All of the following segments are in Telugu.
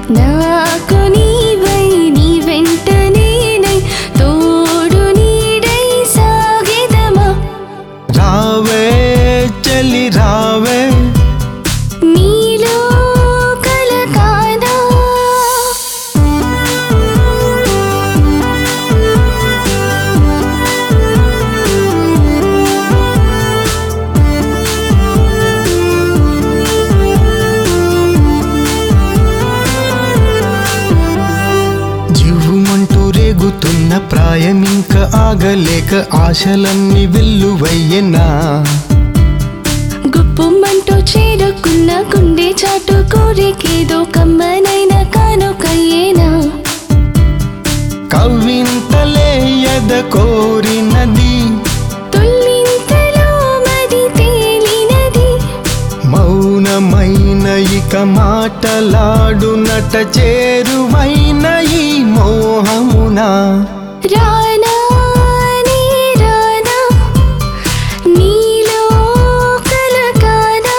నాకు నీవై నీ వెంట నేనై తోడు నీడై సాగెదమా రావే చెలి రావే నీలో కలకానా జీవుమంటూ రేగుతున్న ప్రాయమింక ఆగలేక ఆశలన్నీ వెల్లువయ్యనా గుప్పుమంటూ చేరుకున్న గుండె చాటు కోరికేదో కమ్మనైన కానుకయ్యేనా కవ్వింతలే ఎద కోరినది తుల్లింతలో మది తేలినది మౌనమైన ఇక మాటలాడునట చేరువైన ఈ మోహమునా రానా నీ రానా నీలో కలకానా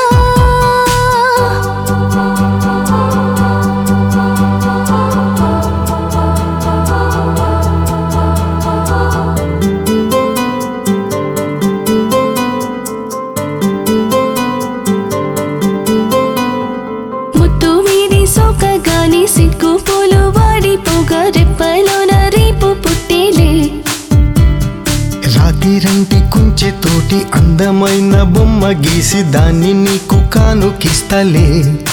ముత్తు వీడి సోకగాని సిగ్గు పూలు వాడిపోగా రెప్పలోన రేపు పుట్టేలే రాతిరంటి కుంచెతోటి అందమైన బొమ్మ గీసి దాన్ని నీకు కానుకిస్తలే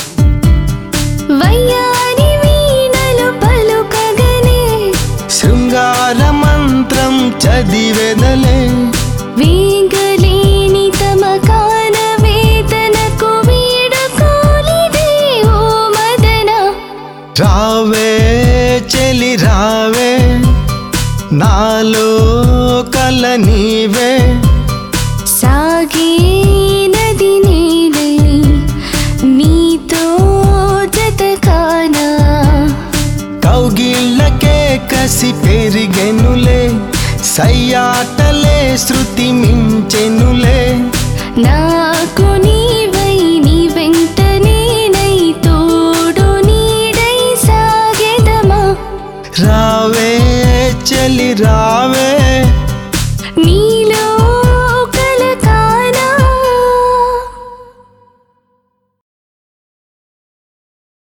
వయ్యారి వీణలు పలుకగనే శృంగార మంత్రం చదివెదలే వేగలేని తమకాన వేదనకు వీడుకోలిదే ఓ మదన రావే చెలి రావే నాలో కల నీవే సాగే నది నీలై నీతో జతకానా కౌగిళ్ళకే కసి పెరిగెనులే సయ్యాటలే శృతి మించెనులే నాకు నీవై నీ వెంట నేనై తోడు నీడై సాగెదమా రావే చెలి రావే